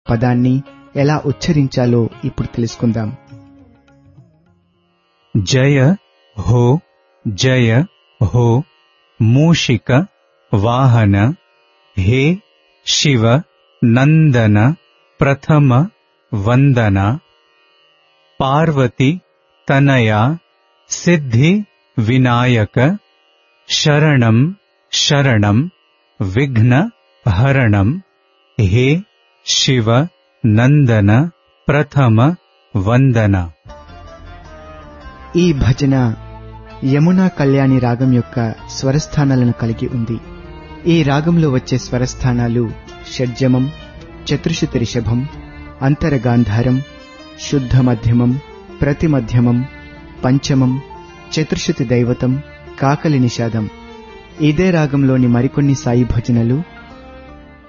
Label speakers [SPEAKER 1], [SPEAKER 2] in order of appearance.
[SPEAKER 1] పదాన్ని ఎలా ఉచ్చరించాలో ఇప్పుడు తెలుసుకుందాం
[SPEAKER 2] జయ హో జయ హో మూషిక వాహన హే శివ నందన ప్రథమ వందన పార్వతి తనయ సిద్ధి వినాయక శరణం శరణం విఘ్న హరణం హే శివ నందన ప్రథమ వందన
[SPEAKER 1] ఈ భజన యమునా కళ్యాణి రాగం యొక్క స్వరస్థానాలను కలిగి ఉంది ఈ రాగంలో వచ్చే స్వరస్థానాలు షడ్జమం చతుర్శుతి రిషభం అంతరగాంధారం శుద్ధ మధ్యమం ప్రతిమధ్యమం పంచమం చతుర్శుతి దైవతం కాకలి నిషాదం ఇదే రాగంలోని మరికొన్ని సాయి భజనలు